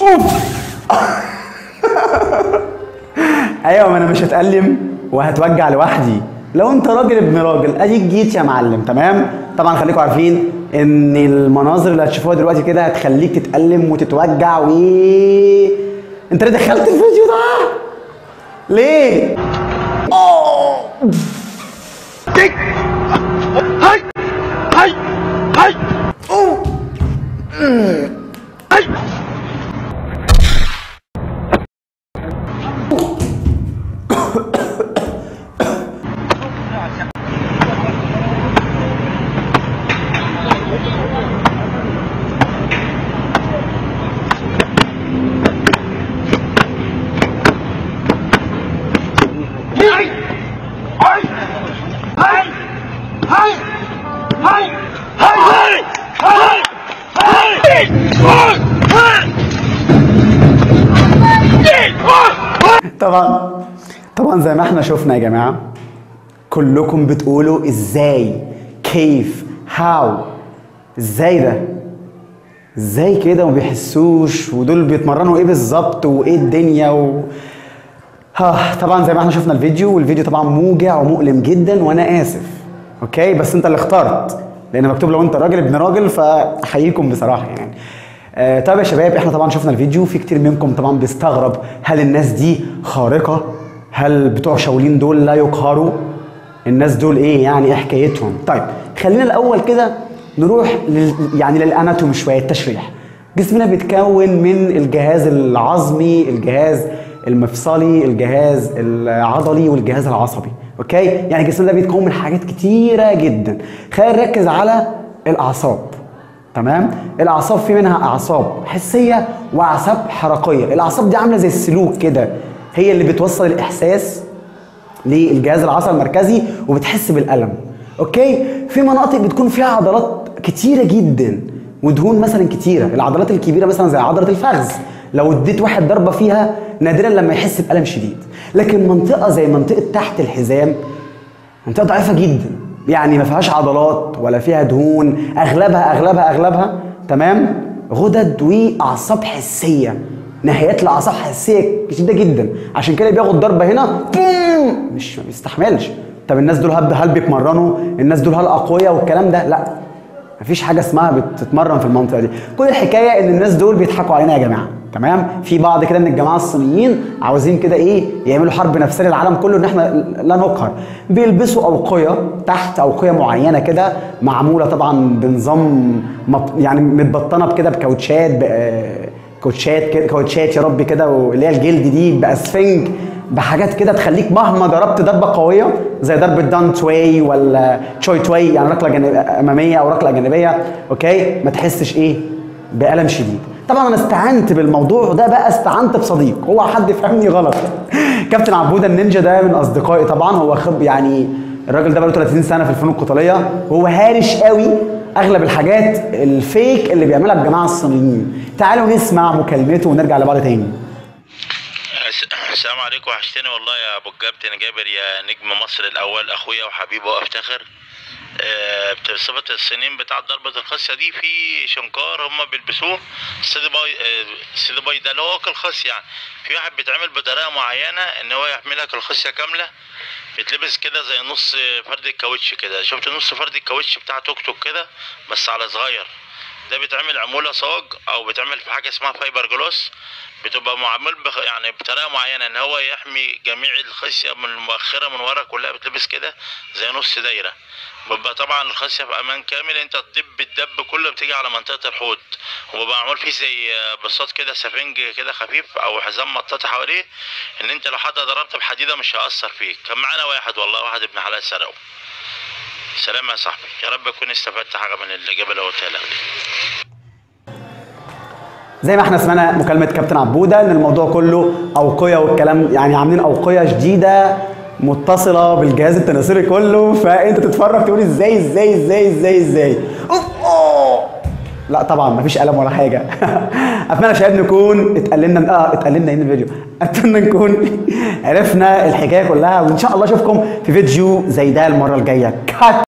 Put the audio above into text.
اوف ايوه ما انا مش هتألم وهتوجع لوحدي لو انت راجل ابن راجل اديك جيت يا معلم تمام طبعا خليكم عارفين ان المناظر اللي هتشوفوها دلوقتي كده هتخليك تتألم وتتوجع و انت ليه دخلت الفيديو ده ليه أوه. أوه. طبعا طبعا زي ما احنا شفنا يا جماعه كلكم بتقولوا ازاي كيف هاو ازاي ده ازاي كده وما بيحسوش ودول بيتمرنوا ايه بالظبط وايه الدنيا و... ها طبعا زي ما احنا شفنا الفيديو والفيديو طبعا موجع ومؤلم جدا وانا اسف اوكي بس انت اللي اخترت لان مكتوب لو انت راجل ابن راجل فاحييكم بصراحه يعني آه طيب يا شباب احنا طبعا شفنا الفيديو في كتير منكم طبعا بيستغرب هل الناس دي خارقه هل بتوع شاولين دول لا يقهروا الناس دول ايه يعني ايه حكايتهم طيب خلينا الاول كده نروح لل يعني للاناتومي شويه التشريح جسمنا بيتكون من الجهاز العظمي الجهاز المفصلي الجهاز العضلي والجهاز العصبي اوكي يعني جسمنا ده بيتكون من حاجات كتيره جدا خلينا نركز على الاعصاب تمام الاعصاب في منها اعصاب حسيه واعصاب حركيه الاعصاب دي عامله زي السلوك كده هي اللي بتوصل الاحساس للجهاز العصبي المركزي وبتحس بالالم اوكي في مناطق بتكون فيها عضلات كتيره جدا ودهون مثلا كتيره العضلات الكبيره مثلا زي عضله الفخذ لو اديت واحد ضربه فيها نادرا لما يحس بالم شديد لكن منطقه زي منطقه تحت الحزام منطقه ضعيفه جدا يعني ما فيهاش عضلات ولا فيها دهون اغلبها اغلبها اغلبها تمام غدد واعصاب حسيه نهايات الاعصاب حسيه شديده جدا عشان كده بياخد ضربه هنا بوم مش ما بيستحملش طب الناس دول هل هل بيتمرنوا الناس دول هل اقوياء والكلام ده لا مفيش حاجه اسمها بتتمرن في المنطقه دي كل الحكايه ان الناس دول بيضحكوا علينا يا جماعه تمام في بعض كده من الجماعه الصينيين عاوزين كده ايه يعملوا حرب نفسيه للعالم كله ان احنا لا نقهر بيلبسوا اوقيه تحت اوقيه معينه كده معموله طبعا بنظام مط... يعني متبطنه بكده بكاوتشات ب... كوتشات كده كوتشات يا رب كده اللي هي الجلد دي باسفنج بحاجات كده تخليك مهما ضربت ضربه قويه زي ضربه دان توي ولا تشوي توي يعني ركله جانب اماميه او ركله جانبيه اوكي ما تحسش ايه بالم شديد طبعا انا استعنت بالموضوع ده بقى استعنت بصديق هو حد فهمني غلط كابتن عبوده النينجا ده من اصدقائي طبعا هو خب يعني الراجل ده بقاله 30 سنه في الفنون القتاليه هو هارش قوي اغلب الحاجات الفيك اللي بيعملها الجماعه الصينيين تعالوا نسمع مكالمته ونرجع لبعض تاني السلام عليكم وحشتني والله يا ابو الكابتن جابر يا نجم مصر الاول اخويا وحبيبي وافتخر آه، بصفة السنين بتاع ضربة الخصية دي في شنكار هم بيلبسوه سيدي باي آه، سيدي باي ده اللي هو الخص يعني في واحد بيتعمل بطريقة معينة ان هو يحمل لك الخصية كاملة بيتلبس كده زي نص فرد الكاوتش كده شفت نص فرد الكاوتش بتاع توك توك كده بس على صغير ده بيتعمل عمولة صاج او بيتعمل في حاجة اسمها فايبر جلوس بتبقى معمول بخ... يعني بطريقه معينه ان هو يحمي جميع الخصيه من المؤخره من ورا كلها بتلبس كده زي نص دايره بيبقى طبعا الخصيه في امان كامل انت تدب الدب كله بتيجي على منطقه الحوض وبيبقى معمول فيه زي بساط كده سفنج كده خفيف او حزام مطاطي حواليه ان انت لو حتى ضربت بحديده مش هيأثر فيك كان معانا واحد والله واحد ابن حلال سرقه سلام يا صاحبي يا رب اكون استفدت حاجه من اللي جاب اللي قلتها لك دي زي ما احنا سمعنا مكالمة كابتن عبودة ان الموضوع كله اوقية والكلام يعني عاملين اوقية جديدة متصلة بالجهاز التناسلي كله فانت تتفرج تقول ازاي ازاي ازاي ازاي ازاي أوف أوه. لا طبعا مفيش قلم ولا حاجة اتمنى يا شباب نكون اتقلنا اه اتقلنا هنا الفيديو اتمنى نكون عرفنا الحكاية كلها وان شاء الله اشوفكم في فيديو زي ده المرة الجاية كات